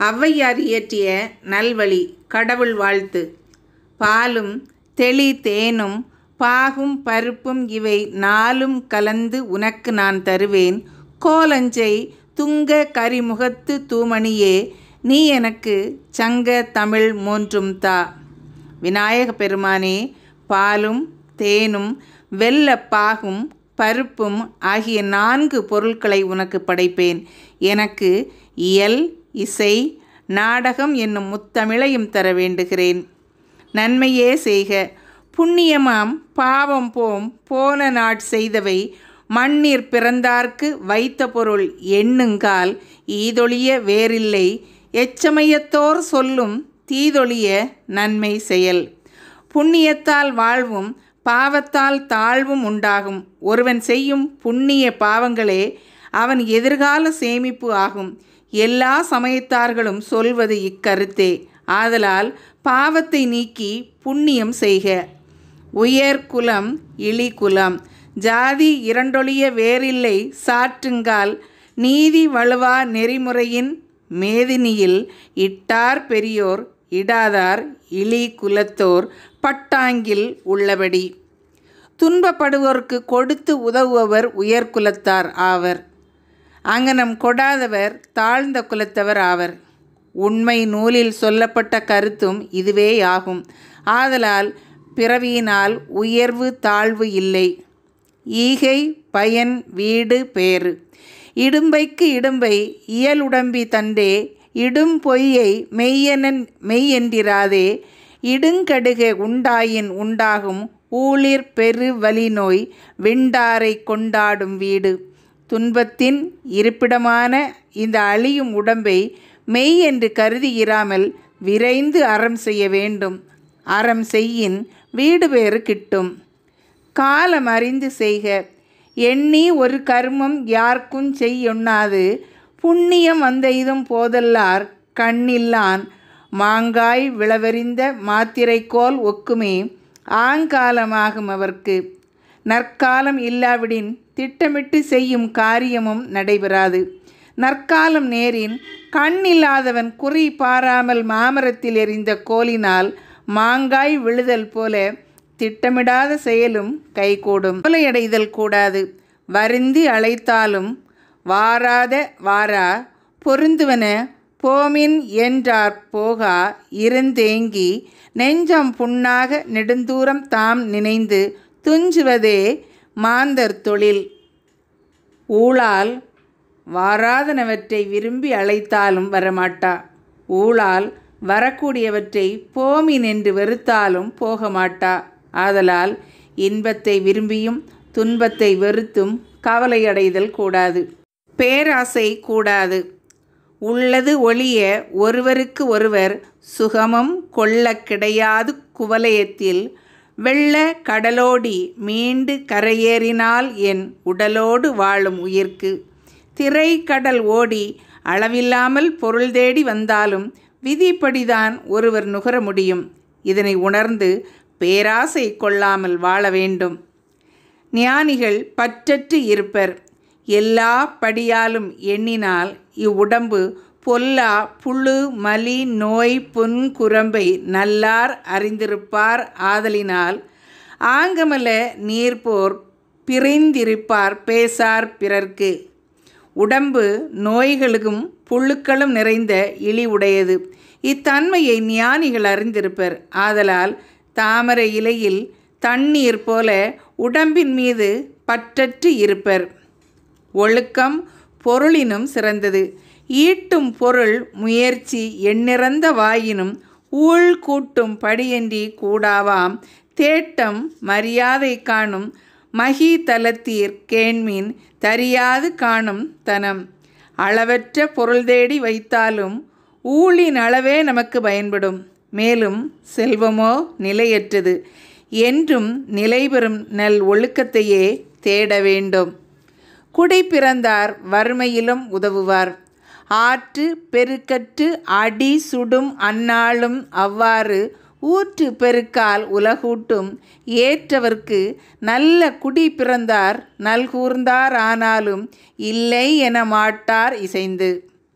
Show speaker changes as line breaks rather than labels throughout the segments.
ஔவையார் இயற்றிய நல்வழி கடவுள் வாழ்த்து பாலும் தெளி தேனும் பாகும் பருப்பும் இவை நாலும் கலந்து உனக்கு நான் தருவேன் கோலஞ்சை துங்க கரிமுகத்து தூமணியே நீ எனக்கு சங்க தமிழ் மூன்றும் தா விநாயக பெருமானே பாலும் தேனும் வெள்ளப்பாகும் பருப்பும் ஆகிய நான்கு பொருட்களை உனக்கு படைப்பேன் எனக்கு இயல் இசை நாடகம் என்னும் முத்தமிழையும் தர வேண்டுகிறேன் நன்மையே செய்க புண்ணியமாம் பாவம் போம் போன நாட் செய்தவை மண்ணீர் பிறந்தார்க்கு வைத்த பொருள் எண்ணுங்கால் ஈதொழிய வேறில்லை எச்சமயத்தோர் சொல்லும் தீதொழிய நன்மை செயல் புண்ணியத்தால் வாழ்வும் பாவத்தால் தாழ்வும் உண்டாகும் ஒருவன் செய்யும் புண்ணிய பாவங்களே அவன் எதிர்கால சேமிப்பு ஆகும் எல்லா சமயத்தார்களும் சொல்வது இக்கருத்தே ஆதலால் பாவத்தை நீக்கி புண்ணியம் செய்க உயர் குலம் இழி குலம் ஜாதி இரண்டொழிய வேறில்லை சாற்றுங்கால் நீதி வலுவா நெறிமுறையின் மேதினியில் இட்டார் பெரியோர் இடாதார் இழி குலத்தோர் பட்டாங்கில் உள்ளபடி துன்பப்படுவோர்க்கு கொடுத்து உதவுபவர் உயர்குலத்தார் ஆவர் அங்கனம் கொடாதவர் தாழ்ந்த குலத்தவர் ஆவர் உண்மை நூலில் சொல்லப்பட்ட கருத்தும் இதுவே ஆகும் ஆதலால் பிறவியினால் உயர்வு தாழ்வு இல்லை ஈகை பயன் வீடு பேறு இடும்பைக்கு இடும்பை இயலுடம்பி தண்டே இடும் பொய்யை மெய்யனன் மெய்யென்றிராதே இடுங்கடுக உண்டாயின் உண்டாகும் ஊழிர் பெரு வலி நோய் விண்டாரை கொண்டாடும் வீடு துன்பத்தின் இருப்பிடமான இந்த அழியும் உடம்பை மெய் என்று கருதி இராமல் விரைந்து அறம் செய்ய வேண்டும் அறம் செய்யின் வீடு பேறு கிட்டும் காலம் அறிந்து செய்க எண்ணி ஒரு கர்மம் யார்க்கும் செய்யொண்ணாது புண்ணியம் வந்தெய்தும் போதல்லார் கண்ணில்லான் மாங்காய் விளவறிந்த மாத்திரைக்கோல் ஒக்குமே ஆங்காலமாகும் அவர்க்கு நற்காலம் இல்லாவிடின் திட்டமிட்டு செய்யும் காரியமும் நடைபெறாது நற்காலம் நேரின் கண் இல்லாதவன் குறி பாராமல் மாமரத்தில் எறிந்த கோலினால் மாங்காய் விழுதல் போல திட்டமிடாத செயலும் கைகூடும் கொலையடைதல் கூடாது வருந்தி அழைத்தாலும் வாராத வாரா பொருந்துவன போமின் என்றார் போகா இருந்தேங்கி நெஞ்சம் புண்ணாக நெடுந்தூரம் தாம் நினைந்து துஞ்சுவதே மாந்தர் தொழில் ஊழால் வாராதனவற்றை விரும்பி அழைத்தாலும் வரமாட்டா ஊழால் வரக்கூடியவற்றை போமின் என்று வெறுத்தாலும் போக மாட்டா ஆதலால் இன்பத்தை விரும்பியும் துன்பத்தை வெறுத்தும் கவலையடைதல் கூடாது பேராசை கூடாது உள்ளது ஒளிய ஒருவருக்கு ஒருவர் சுகமும் கொள்ள கிடையாது குவலயத்தில் வெள்ள கடலோடி மீண்டு கரையேறினால் என் உடலோடு வாழும் உயிர்க்கு திரை கடல் ஓடி அளவில்லாமல் பொருள் தேடி வந்தாலும் விதிப்படிதான் ஒருவர் நுகர முடியும் இதனை உணர்ந்து பேராசை கொள்ளாமல் வாழ வேண்டும் ஞானிகள் பற்றற்று இருப்பர் எல்லா படியாலும் எண்ணினால் இவ்வுடம்பு பொல்லா புழு மலி நோய் புன் குரம்பை நல்லார் அறிந்திருப்பார் ஆதலினால் ஆங்கமல நீர்போர் பிரிந்திருப்பார் பேசார் பிறர்க்கு உடம்பு நோய்களுக்கும் புழுக்களும் நிறைந்த இழி உடையது இத்தன்மையை ஞானிகள் அறிந்திருப்பர் ஆதலால் தாமரை இலையில் தண்ணீர் போல உடம்பின் மீது பற்றற்று இருப்பர் ஒழுக்கம் பொருளினும் சிறந்தது ஈட்டும் பொருள் முயற்சி எண்ணிறந்த வாயினும் ஊழ் கூட்டும் படியன்றி கூடாவாம் தேட்டம் மரியாதை காணும் மகி தலத்தீர் கேண்மின் தரியாது காணும் தனம் அளவற்ற பொருள் தேடி வைத்தாலும் ஊழின் அளவே நமக்கு பயன்படும் மேலும் செல்வமோ நிலையற்றது என்றும் நிலைபெறும் நல் ஒழுக்கத்தையே தேட வேண்டும் குடி பிறந்தார் வறுமையிலும் உதவுவார் ஆற்று பெருக்கற்று அடி சுடும் அந்நாளும் அவ்வாறு ஊற்று பெருக்கால் உலகூட்டும் ஏற்றவர்க்கு நல்ல குடி பிறந்தார் நல்கூர்ந்தார் ஆனாலும் இல்லை என மாட்டார் இசைந்து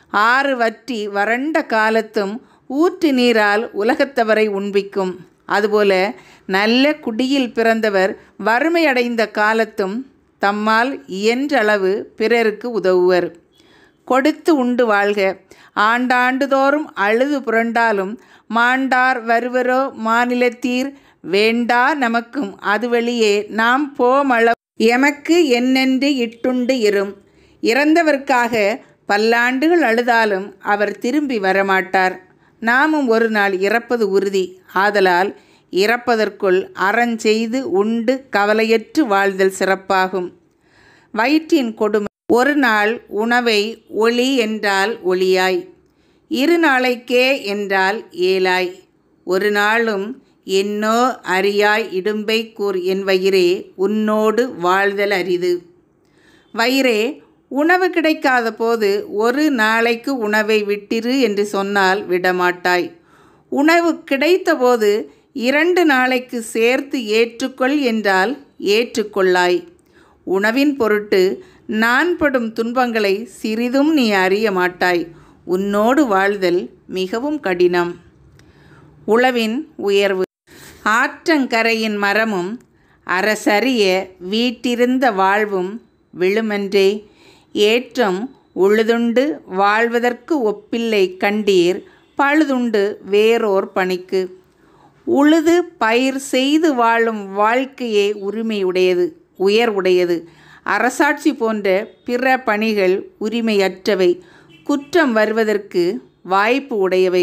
ஆறு வற்றி வறண்ட காலத்தும் ஊற்று நீரால் உலகத்தவரை உண்பிக்கும் அதுபோல நல்ல குடியில் பிறந்தவர் வறுமையடைந்த காலத்தும் தம்மால் இயன்றளவு பிறருக்கு உதவுவர் கொடுத்து உண்டு வாழ்க ஆண்டாண்டுதோறும் அழுது புரண்டாலும் மாண்டார் வருவரோ மாநிலத்தீர் வேண்டா நமக்கும் அது வழியே நாம் போமளவு எமக்கு என்னென்று இட்டுண்டு இரும் இறந்தவர்க்காக பல்லாண்டுகள் அழுதாலும் அவர் திரும்பி வரமாட்டார் நாமும் ஒரு நாள் இறப்பது உறுதி ஆதலால் இறப்பதற்குள் அறஞ்செய்து உண்டு கவலையற்று வாழ்தல் சிறப்பாகும் வயிற்றின் கொடுமை ஒரு நாள் உணவை ஒளி என்றால் ஒளியாய் இரு நாளைக்கே என்றால் ஏலாய் ஒரு நாளும் என்னோ அறியாய் இடும்பை கூர் என் வயிறே உன்னோடு வாழ்தல் அரிது வயிறே உணவு கிடைக்காத போது ஒரு நாளைக்கு உணவை விட்டிரு என்று சொன்னால் விடமாட்டாய் உணவு கிடைத்தபோது இரண்டு நாளைக்கு சேர்த்து ஏற்றுக்கொள் என்றால் ஏற்றுக்கொள்ளாய் உணவின் பொருட்டு நான் படும் துன்பங்களை சிறிதும் நீ அறிய மாட்டாய் உன்னோடு வாழ்தல் மிகவும் கடினம் உளவின் உயர்வு ஆற்றங்கரையின் மரமும் அரசறிய வீட்டிருந்த வாழ்வும் விழுமன்றே ஏற்றம் உழுதுண்டு வாழ்வதற்கு ஒப்பில்லை கண்டீர் பழுதுண்டு வேறோர் பணிக்கு உழுது பயிர் செய்து வாழும் வாழ்க்கையே உரிமையுடையது உயர்வுடையது அரசாட்சி போன்ற பிற பணிகள் உரிமையற்றவை குற்றம் வருவதற்கு வாய்ப்பு உடையவை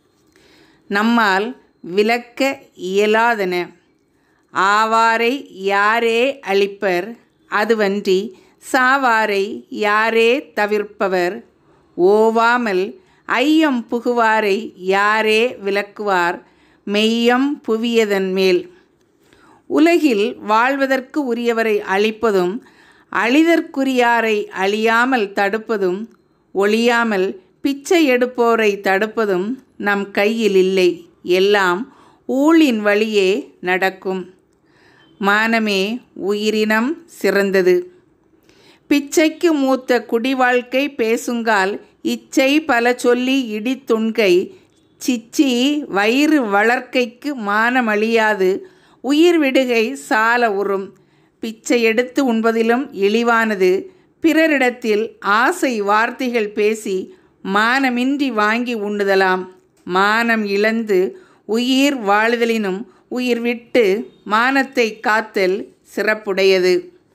நம்மால் விளக்க இயலாதன ஆவாரை யாரே அளிப்பர் அதுவன்றி சாவாரை யாரே தவிர்ப்பவர் ஓவாமல் ஐயம் புகுவாரை யாரே விளக்குவார் மெய்யம் புவியதன் மேல் உலகில் வாழ்வதற்கு உரியவரை அழிப்பதும் அழிதற்குரியாரை அழியாமல் தடுப்பதும் ஒழியாமல் பிச்சை எடுப்போரை தடுப்பதும் நம் கையில் இல்லை எல்லாம் ஊழின் வழியே நடக்கும் மானமே உயிரினம் சிறந்தது பிச்சைக்கு மூத்த குடிவாழ்க்கை பேசுங்கால் இச்சை பல சொல்லி இடித்துண்கை சிச்சி வயிறு வளர்க்கைக்கு மானமழியாது உயிர் விடுகை சால உறும் பிச்சை எடுத்து உண்பதிலும் இழிவானது பிறரிடத்தில் ஆசை வார்த்தைகள் பேசி மானமின்றி வாங்கி உண்ணுதலாம் மானம் இழந்து உயிர் வாழுதலினும் உயிர் விட்டு மானத்தை காத்தல் சிறப்புடையது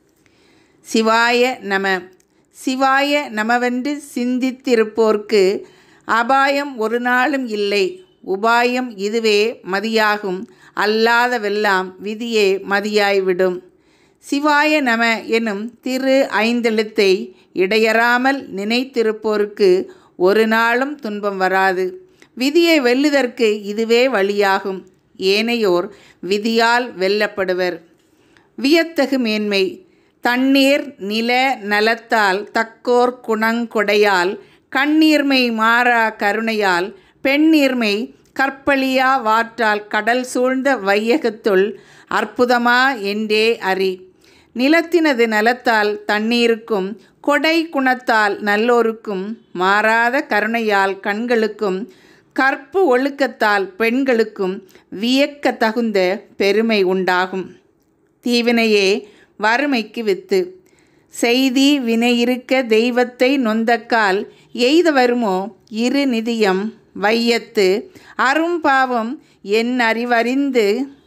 சிவாய நம சிவாய நமவென்று சிந்தித்திருப்போர்க்கு அபாயம் ஒரு நாளும் இல்லை உபாயம் இதுவே மதியாகும் அல்லாதவெல்லாம் விதியே மதியாய்விடும் சிவாய நம எனும் திரு ஐந்தெழுத்தை இடையறாமல் நினைத்திருப்போருக்கு ஒரு நாளும் துன்பம் வராது விதியை வெல்லுதற்கு இதுவே வழியாகும் ஏனையோர் விதியால் வெல்லப்படுவர் வியத்தகு மேன்மை தண்ணீர் நில நலத்தால் தக்கோர் குணங்கொடையால் கண்ணீர்மை மாறா கருணையால் பெண்ணீர்மை கற்பழியா வாற்றால் கடல் சூழ்ந்த வையகத்துள் அற்புதமா என்றே அறி நிலத்தினது நலத்தால் தண்ணீருக்கும் கொடை குணத்தால் நல்லோருக்கும் மாறாத கருணையால் கண்களுக்கும் கற்பு ஒழுக்கத்தால் பெண்களுக்கும் வியக்க தகுந்த பெருமை உண்டாகும் தீவினையே வறுமைக்கு வித்து செய்தி வினையிருக்க தெய்வத்தை நொந்தக்கால் எய்த வருமோ இரு நிதியம் வையத்து அரும்பாவம் என் அறிவறிந்து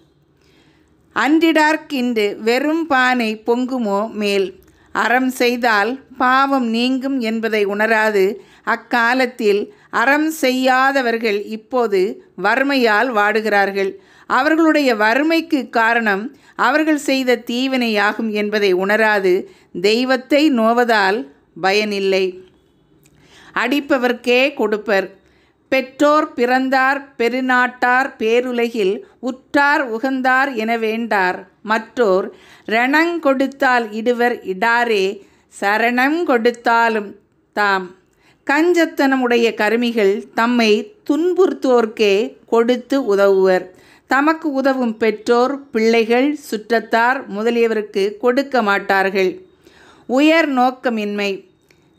அன்றிடார்க்கின்று வெறும் பானை பொங்குமோ மேல் அறம் செய்தால் பாவம் நீங்கும் என்பதை உணராது அக்காலத்தில் அறம் செய்யாதவர்கள் இப்போது வறுமையால் வாடுகிறார்கள் அவர்களுடைய வறுமைக்கு காரணம் அவர்கள் செய்த தீவினையாகும் என்பதை உணராது தெய்வத்தை நோவதால் பயனில்லை அடிப்பவர்க்கே கொடுப்பர் பெற்றோர் பிறந்தார் பெருநாட்டார் பேருலகில் உற்றார் உகந்தார் என வேண்டார் மற்றோர் ரணங் கொடுத்தால் இடுவர் இடாரே சரணம் கொடுத்தாலும் தாம் கஞ்சத்தனமுடைய கருமிகள் தம்மை துன்புறுத்துவோர்க்கே கொடுத்து உதவுவர் தமக்கு உதவும் பெற்றோர் பிள்ளைகள் சுற்றத்தார் முதலியவருக்கு கொடுக்க மாட்டார்கள் உயர் நோக்கமின்மை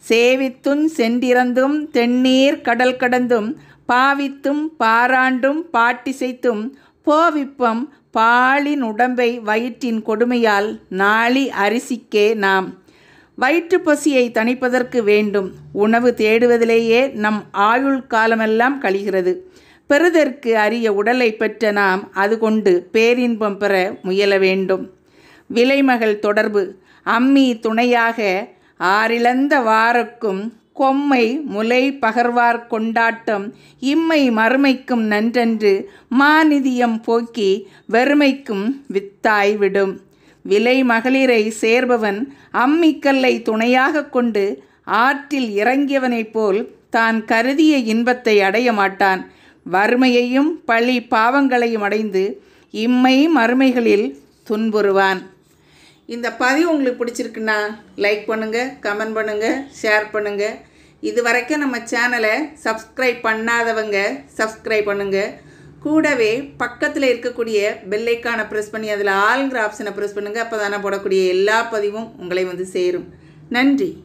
சேவித்தும் சென்றிறந்தும் தென்னீர் கடல் கடந்தும் பாவித்தும் பாராண்டும் பாட்டிசைத்தும் போவிப்பம் பாலின் உடம்பை வயிற்றின் கொடுமையால் நாளி அரிசிக்கே நாம் வயிற்று பசியை தணிப்பதற்கு வேண்டும் உணவு தேடுவதிலேயே நம் ஆயுள் காலமெல்லாம் கழிகிறது பெறுதற்கு அரிய உடலை பெற்ற நாம் அது கொண்டு பேரின்பம் பெற முயல வேண்டும் விலைமகள் தொடர்பு அம்மி துணையாக ஆறிழந்த வாரக்கும் கொம்மை முலை பகர்வார் கொண்டாட்டம் இம்மை மறுமைக்கும் நன்றன்று மாநிதியம் போக்கி வெறுமைக்கும் வித்தாய் விடும் விலை மகளிரை சேர்பவன் அம்மிக்கல்லை துணையாக கொண்டு ஆற்றில் இறங்கியவனைப் போல் தான் கருதிய இன்பத்தை அடைய மாட்டான் வறுமையையும் பழி பாவங்களையும் அடைந்து இம்மை மறுமைகளில் துன்புறுவான் இந்த பதிவு உங்களுக்கு பிடிச்சிருக்குன்னா லைக் பண்ணுங்கள் கமெண்ட் பண்ணுங்கள் ஷேர் பண்ணுங்கள் இது வரைக்கும் நம்ம சேனலை சப்ஸ்கிரைப் பண்ணாதவங்க சப்ஸ்கிரைப் பண்ணுங்கள் கூடவே பக்கத்தில் இருக்கக்கூடிய பெல்லைக்கானை ப்ரெஸ் பண்ணி அதில் ஆளுங்கிற ஆப்ஷனை ப்ரெஸ் பண்ணுங்கள் அப்போ தானே போடக்கூடிய எல்லா பதிவும் உங்களை வந்து சேரும் நன்றி